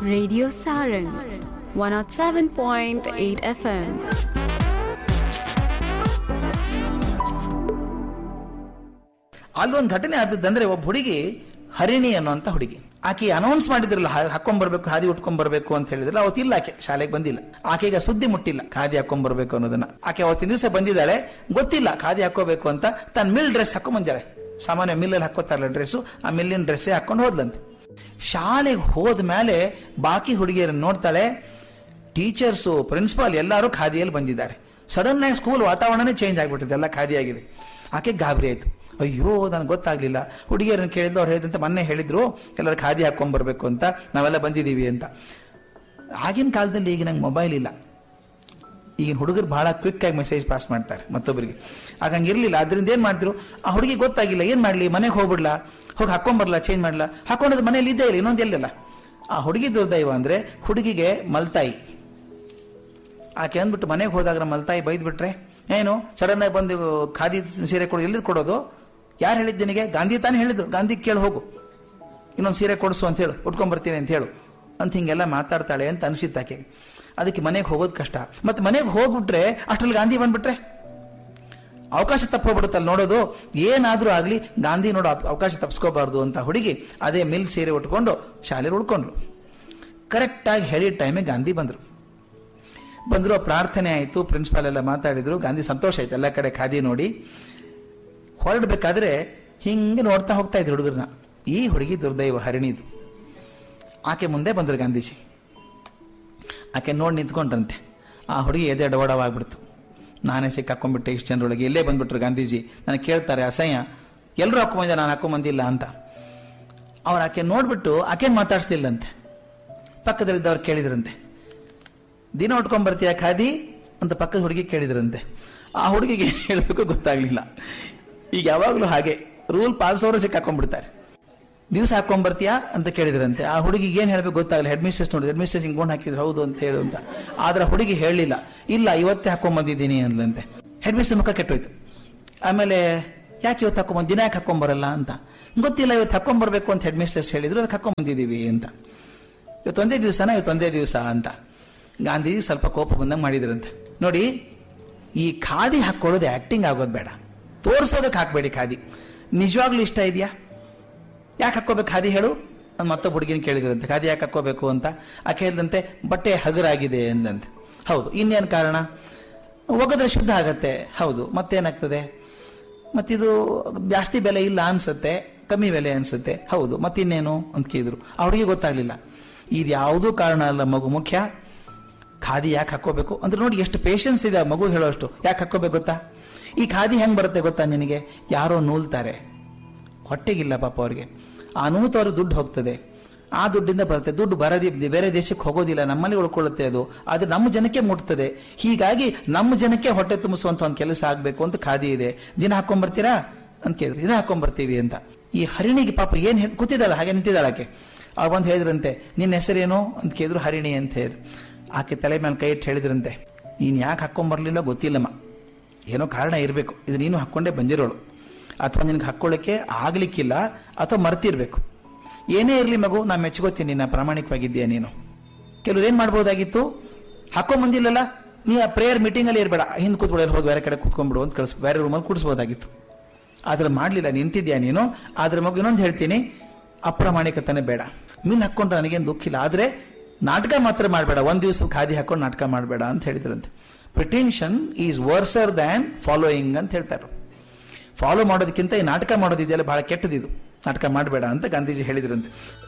Radio Saran 107.8 FM. ಅಲ್ಲೊಂದು ಘಟನೆ ಆದದ್ದಂದ್ರೆ ಒಬ್ಬ ಹುಡುಗಿ ಹರಿಣಿ ಅನ್ನುವಂತ ಹುಡುಗಿ ಆಕೆ ಅನೌನ್ಸ್ ಮಾಡಿದ್ರಲ್ಲ ಹಾ- ಹಾಕೊಂಡ್ಬರ್ಬೇಕು ಹಾದಿ ಉಟ್ಕೊಂಡ್ಬರ್ಬೇಕು ಅಂತ ಹೇಳಿದ್ರಲ್ಲ ಅವತ್ತಿಲ್ಲ ಆಕೆ ಶಾಲೆಗೆ ಬಂದಿಲ್ಲ ಆಕೆಗೆ ಸುದ್ದಿ ಮುಟ್ಟಿಲ್ಲ ಖಾದಿ ಹಾಕೊಂಡ್ಬರ್ಬೇಕು ಅನ್ನೋದನ್ನ ಆಕೆ ಅವತ್ತಿನ ದಿವಸ ಬಂದಿದ್ದಾಳೆ ಗೊತ್ತಿಲ್ಲ ಖಾದಿ ಹಾಕೋಬೇಕು ಅಂತ ತನ್ನ ಮಿಲ್ ಡ್ರೆಸ್ ಹಾಕೊಂಡ್ ಬಂದಾಳೆ ಸಾಮಾನ್ಯ ಮಿಲ್ಲಲ್ಲಿ ಹಾಕೋತಾರಲ್ಲ ಡ್ರೆಸ್ಸು ಆ ಮಿಲ್ಲಿನ ಡ್ರೆಸ್ಸೇ ಹಾಕೊಂಡು ಹೋದ್ಲಂತೆ ಶಾಲೆಗೆ ಹೋದ ಮೇಲೆ ಬಾಕಿ ಹುಡುಗಿಯರನ್ನ ನೋಡ್ತಾಳೆ ಟೀಚರ್ಸು ಪ್ರಿನ್ಸಿಪಾಲ್ ಎಲ್ಲರೂ ಖಾದಿಯಲ್ಲಿ ಬಂದಿದ್ದಾರೆ ಸಡನ್ ಆಗಿ ಸ್ಕೂಲ್ ವಾತಾವರಣನೇ ಚೇಂಜ್ ಆಗ್ಬಿಟ್ಟಿದೆ ಎಲ್ಲ ಖಾದಿ ಆಗಿದೆ ಆಕೆ ಗಾಬರಿ ಆಯ್ತು ಅಯ್ಯೋ ನನಗೆ ಗೊತ್ತಾಗ್ಲಿಲ್ಲ ಹುಡುಗಿಯರನ್ನ ಕೇಳಿದ್ದು ಅವ್ರು ಹೇಳಿದಂತೆ ಮೊನ್ನೆ ಹೇಳಿದ್ರು ಎಲ್ಲರೂ ಖಾದಿ ಹಾಕೊಂಡ್ ಬರ್ಬೇಕು ಅಂತ ನಾವೆಲ್ಲ ಬಂದಿದ್ದೀವಿ ಅಂತ ಆಗಿನ ಕಾಲದಲ್ಲಿ ಈಗ ನಂಗೆ ಮೊಬೈಲ್ ಇಲ್ಲ ಈಗಿನ ಹುಡುಗರು ಬಹಳ ಕ್ವಿಕ್ ಆಗಿ ಮೆಸೇಜ್ ಪಾಸ್ ಮಾಡ್ತಾರೆ ಮತ್ತೊಬ್ಬರಿಗೆ ಆಗ ಹಂಗಿರ್ಲಿಲ್ಲ ಅದರಿಂದ ಏನ್ ಮಾಡಿದ್ರು ಆ ಹುಡುಗಿ ಗೊತ್ತಾಗಿಲ್ಲ ಏನ್ ಮಾಡ್ಲಿ ಮನೆಗೆ ಹೋಗ್ಬಿಡ್ಲಾ ಹೋಗಿ ಹಾಕೊಂಡ್ಬರ್ಲಾ ಚೇಂಜ್ ಮಾಡ್ಲಾ ಹಾಕೊಂಡದ್ ಮನೇಲಿ ಇದ್ದೇ ಇಲ್ಲ ಇನ್ನೊಂದು ಎಲ್ಲಲ್ಲ ಆ ಹುಡುಗಿ ದುರ್ದೈವ ಅಂದ್ರೆ ಹುಡುಗಿಗೆ ಮಲ್ತಾಯಿ ಆಕೆ ಅಂದ್ಬಿಟ್ಟು ಮನೆಗೆ ಹೋದಾಗ ಮಲ್ತಾಯಿ ಬೈದ್ ಬಿಟ್ರೆ ಏನು ಸಡನ್ ಆಗಿ ಬಂದು ಖಾದಿ ಸೀರೆ ಕೊಡು ಎಲ್ಲಿದ್ ಕೊಡೋದು ಯಾರು ಹೇಳಿದ್ದು ನಿನಗೆ ಗಾಂಧಿ ತಾನೇ ಹೇಳಿದ್ದು ಗಾಂಧಿ ಕೇಳಿ ಹೋಗು ಇನ್ನೊಂದು ಸೀರೆ ಕೊಡಿಸು ಅಂತ ಹೇಳು ಉಟ್ಕೊಂಡ್ ಬರ್ತೀನಿ ಅಂತ ಹೇಳು ಅಂತ ಹಿಂಗೆಲ್ಲ ಮಾತಾಡ್ತಾಳೆ ಅಂತ ಅನ್ಸಿತ್ತು ಆಕೆ ಅದಕ್ಕೆ ಮನೆಗೆ ಹೋಗೋದು ಕಷ್ಟ ಮತ್ತೆ ಮನೆಗೆ ಹೋಗ್ಬಿಟ್ರೆ ಅಷ್ಟ್ರಲ್ಲಿ ಗಾಂಧಿ ಬಂದ್ಬಿಟ್ರೆ ಅವಕಾಶ ತಪ್ಪೋಗ್ಬಿಡುತ್ತಲ್ಲ ನೋಡೋದು ಏನಾದ್ರೂ ಆಗ್ಲಿ ಗಾಂಧಿ ನೋಡೋ ಅವ್- ಅವಕಾಶ ತಪ್ಪಿಸ್ಕೋಬಾರ್ದು ಅಂತ ಹುಡುಗಿ ಅದೇ ಮಿಲ್ ಸೀರೆ ಉಟ್ಕೊಂಡು ಶಾಲೆಯಲ್ಲಿ ಉಳ್ಕೊಂಡ್ರು ಕರೆಕ್ಟಾಗಿ ಹೇಳಿದ ಟೈಮಿಗೆ ಗಾಂಧಿ ಬಂದ್ರು ಬಂದ್ರು ಪ್ರಾರ್ಥನೆ ಆಯಿತು ಪ್ರಿನ್ಸಿಪಾಲ್ ಎಲ್ಲ ಮಾತಾಡಿದ್ರು ಗಾಂಧಿ ಸಂತೋಷ ಆಯ್ತು ಎಲ್ಲ ಕಡೆ ಖಾದಿ ನೋಡಿ ಹೊರಡ್ಬೇಕಾದ್ರೆ ಹಿಂಗೆ ನೋಡ್ತಾ ಹೋಗ್ತಾ ಇದ್ರು ಹುಡುಗರನ್ನ ಈ ಹುಡುಗಿ ದುರ್ದೈವ ಹರಿಣಿದು ಆಕೆ ಮುಂದೆ ಬಂದ್ರು ಗಾಂಧೀಜಿ ಆಕೆ ನೋಡಿ ನಿಂತ್ಕೊಂಡ್ರಂತೆ ಆ ಹುಡುಗಿ ಎದೆ ಡವಡವಾಗ್ಬಿಡ್ತು ನಾನೇ ಸಿಕ್ಕಾಕೊಂಡ್ಬಿಟ್ಟೆ ಇಷ್ಟು ಜನರೊಳಗೆ ಇಲ್ಲೇ ಬಂದ್ಬಿಟ್ರು ಗಾಂಧೀಜಿ ನನಗೆ ಕೇಳ್ತಾರೆ ಅಸಹ್ಯ ಎಲ್ಲರೂ ಹಾಕೊಂಬಂದೆ ನಾನು ಹಾಕೊಂಬಂದಿಲ್ಲ ಅಂತ ಅವ್ರು ಆಕೆ ನೋಡ್ಬಿಟ್ಟು ಆಕೆನ್ ಮಾತಾಡ್ಸ್ತಿಲ್ಲಂತೆ ಪಕ್ಕದಲ್ಲಿದ್ದವ್ರು ಕೇಳಿದ್ರಂತೆ ದಿನ ಉಟ್ಕೊಂಡ್ ಬರ್ತೀಯ ಖಾದಿ ಅಂತ ಪಕ್ಕದ ಹುಡುಗಿ ಕೇಳಿದ್ರಂತೆ ಆ ಹುಡುಗಿಗೆ ಹೇಳಬೇಕು ಗೊತ್ತಾಗ್ಲಿಲ್ಲ ಈಗ ಯಾವಾಗ್ಲೂ ಹಾಗೆ ರೂಲ್ ಪಾಲಿಸೋರು ಸಿಕ್ಕಾಕೊಂಡ್ಬಿಡ್ತಾರೆ ದಿವಸ ಹಾಕೊಂಡ್ ಬರ್ತೀಯಾ ಅಂತ ಕೇಳಿದ್ರಂತೆ ಆ ಹುಡುಗಿಗೆ ಏನ್ ಹೇಳ್ಬೇಕು ಗೊತ್ತಾಗಲ್ಲ ಹೆಡ್ ಮಿಸ್ಟರ್ಸ್ ನೋಡಿ ಹೆಡ್ ಮಿಸ್ಟರ್ಸ್ ಹಿಂಗ್ ಗೋಣ್ ಹಾಕಿದ್ರು ಹೌದು ಅಂತ ಹೇಳು ಅಂತ ಆದ್ರೆ ಆ ಹುಡುಗಿ ಹೇಳಲಿಲ್ಲ ಇಲ್ಲ ಇವತ್ತೇ ಹಾಕೊಂಡ್ ಬಂದಿದ್ದೀನಿ ಅಂದ್ಲಂತೆ ಹೆಡ್ ಮಿಸ್ಟರ್ ಮುಖ ಕೆಟ್ಟೋಯ್ತು ಆಮೇಲೆ ಯಾಕೆ ಇವತ್ತು ಹಾಕೊಂಡ್ ದಿನ ಯಾಕೆ ಹಾಕೊಂಡ್ ಬರಲ್ಲ ಅಂತ ಗೊತ್ತಿಲ್ಲ ಇವತ್ತು ಹಾಕೊಂಡ್ ಬರ್ಬೇಕು ಅಂತ ಹೆಡ್ ಮಿಸ್ಟರ್ಸ್ ಹೇಳಿದ್ರು ಅದಕ್ಕೆ ಹಾಕೊಂಡ್ ಬಂದಿದ್ದೀವಿ ಅಂತ ಇವತ್ತು ಒಂದೇ ದಿವಸನ ಇವತ್ತು ಒಂದೇ ದಿವಸ ಅಂತ ಗಾಂಧೀಜಿ ಸ್ವಲ್ಪ ಕೋಪ ಬಂದಂಗೆ ಮಾಡಿದ್ರಂತೆ ನೋಡಿ ಈ ಖಾದಿ ಹಾಕೊಳ್ಳೋದು ಆಕ್ಟಿಂಗ್ ಆಗೋದು ಬೇಡ ತೋರಿಸೋದಕ್ಕೆ ಹಾಕ್ಬೇಡಿ ಖಾದಿ ನಿಜವಾಗ್ಲೂ ಇಷ್ಟ ಇದೆಯಾ ಯಾಕೆ ಹಾಕೋಬೇಕು ಖಾದಿ ಹೇಳು ಅಂತ ಮತ್ತೊಬ್ಬ ಹುಡುಗಿನ ಕೇಳಿದ್ರಂತೆ ಖಾದಿ ಯಾಕೆ ಹಾಕೋಬೇಕು ಅಂತ ಆಕೆ ಹೇಳಿದಂತೆ ಬಟ್ಟೆ ಹಗುರಾಗಿದೆ ಎಂದಂತೆ ಹೌದು ಇನ್ನೇನು ಕಾರಣ ಒಗದ್ರೆ ಶುದ್ಧ ಆಗತ್ತೆ ಹೌದು ಮತ್ತೇನಾಗ್ತದೆ ಮತ್ತಿದು ಜಾಸ್ತಿ ಬೆಲೆ ಇಲ್ಲ ಅನ್ಸುತ್ತೆ ಕಮ್ಮಿ ಬೆಲೆ ಅನ್ಸುತ್ತೆ ಹೌದು ಮತ್ತಿನ್ನೇನು ಅಂತ ಕೇಳಿದ್ರು ಅವ್ರಿಗೆ ಗೊತ್ತಾಗ್ಲಿಲ್ಲ ಇದು ಯಾವುದೂ ಕಾರಣ ಅಲ್ಲ ಮಗು ಮುಖ್ಯ ಖಾದಿ ಯಾಕೆ ಹಾಕೋಬೇಕು ಅಂದ್ರೆ ನೋಡಿ ಎಷ್ಟು ಪೇಷನ್ಸ್ ಇದೆ ಆ ಮಗು ಹೇಳೋಷ್ಟು ಯಾಕೆ ಹಾಕೋಬೇಕು ಗೊತ್ತಾ ಈ ಖಾದಿ ಹೆಂಗ್ ಬರುತ್ತೆ ಗೊತ್ತಾ ನಿನಗೆ ಯಾರೋ ನೂಲ್ತಾರೆ ಹೊಟ್ಟೆಗಿಲ್ಲ ಪಾಪ ಅವ್ರಿಗೆ ಆ ನೂತವ್ರು ದುಡ್ಡು ಹೋಗ್ತದೆ ಆ ದುಡ್ಡಿಂದ ಬರುತ್ತೆ ದುಡ್ಡು ಬರದಿ ಬೇರೆ ದೇಶಕ್ಕೆ ಹೋಗೋದಿಲ್ಲ ನಮ್ಮಲ್ಲಿ ಉಳ್ಕೊಳ್ಳುತ್ತೆ ಅದು ಅದು ನಮ್ಮ ಜನಕ್ಕೆ ಮುಟ್ತದೆ ಹೀಗಾಗಿ ನಮ್ಮ ಜನಕ್ಕೆ ಹೊಟ್ಟೆ ತುಂಬಿಸುವಂತ ಒಂದು ಕೆಲಸ ಆಗ್ಬೇಕು ಅಂತ ಖಾದಿ ಇದೆ ದಿನ ಹಾಕೊಂಡ್ಬರ್ತೀರಾ ಅಂತ ಕೇಳಿದ್ರು ದಿನ ಹಾಕೊಂಡ್ಬರ್ತೀವಿ ಅಂತ ಈ ಹರಿಣಿಗೆ ಪಾಪ ಏನ್ ಹೇಳ್- ಕೂತಿದ್ದಾಳ ಹಾಗೆ ನಿಂತಿದ್ದಾಳ ಆಕೆ ಅವಾಗ ಬಂದು ಹೇಳಿದ್ರಂತೆ ನಿನ್ನ ಹೆಸರೇನು ಅಂತ ಕೇಳಿದ್ರು ಹರಿಣಿ ಅಂತ ಹೇಳಿದ್ರು ಆಕೆ ತಲೆ ಮೇಲೆ ಕೈ ಇಟ್ಟು ಹೇಳಿದ್ರಂತೆ ನೀನ್ ಯಾಕೆ ಹಾಕೊಂಡ್ಬರ್ಲಿಲ್ಲ ಗೊತ್ತಿಲ್ಲಮ್ಮ ಏನೋ ಕಾರಣ ಇರಬೇಕು ಇದು ನೀನು ಹಾಕ್ಕೊಂಡೇ ಬಂದಿರೋಳು ಅಥವಾ ನಿನಗೆ ಹಾಕ್ಕೊಳ್ಳಿಕ್ಕೆ ಆಗ್ಲಿಕ್ಕಿಲ್ಲ ಅಥವಾ ಮರ್ತಿರ್ಬೇಕು ಏನೇ ಇರಲಿ ಮಗು ನಾ ಮೆಚ್ಕೋತೀನಿ ನಾ ಪ್ರಾಮಾಣಿಕವಾಗಿದ್ದೀಯ ನೀನು ಕೆಲವ್ರು ಏನ್ ಮಾಡ್ಬೋದಾಗಿತ್ತು ಹಾಕೊಂಡ್ ಬಂದಿಲ್ಲಲ್ಲ ನೀ ಆ ಪ್ರೇಯರ್ ಮೀಟಿಂಗ್ ಅಲ್ಲಿ ಇರಬೇಡ ಹಿಂದ್ ಕೂತ್ಬಿಡೋರು ಹೋಗಿ ಬೇರೆ ಕಡೆ ಕೂತ್ಕೊಂಡ್ಬಿಡು ಅಂತ ಕಳಿಸ್ ಬೇರೆ ರೂಮಲ್ಲಿ ಕೂಡಿಸ್ಬೋದಾಗಿತ್ತು ಆದ್ರೆ ಮಾಡ್ಲಿಲ್ಲ ನಿಂತಿದ್ಯಾ ನೀನು ಆದ್ರೆ ಮಗು ಇನ್ನೊಂದು ಹೇಳ್ತೀನಿ ಅಪ್ರಾಮಾಣಿಕತನೇ ಬೇಡ ಮೀನ್ ಹಾಕೊಂಡ್ರೆ ನನಗೇನು ದುಃಖ ಇಲ್ಲ ಆದ್ರೆ ನಾಟಕ ಮಾತ್ರ ಮಾಡಬೇಡ ಒಂದ್ ದಿವಸ ಖಾದಿ ಹಾಕೊಂಡು ನಾಟಕ ಮಾಡಬೇಡ ಅಂತ ಹೇಳಿದ್ರಂತೆ pretension is worse than following ಅಂತ ಹೇಳ್ತಾರೆ ಫಾಲೋ ಮಾಡೋದಕ್ಕಿಂತ ಈ ನಾಟಕ ಮಾಡೋದಿದೆಯಲ್ಲ ಬಹಳ ಕೆಟ್ಟದಿದು ನಾಟಕ ಮಾಡಬೇಡ ಅಂತ ಗಾಂಧೀಜಿ ಹೇಳಿದ್ರಂತೆ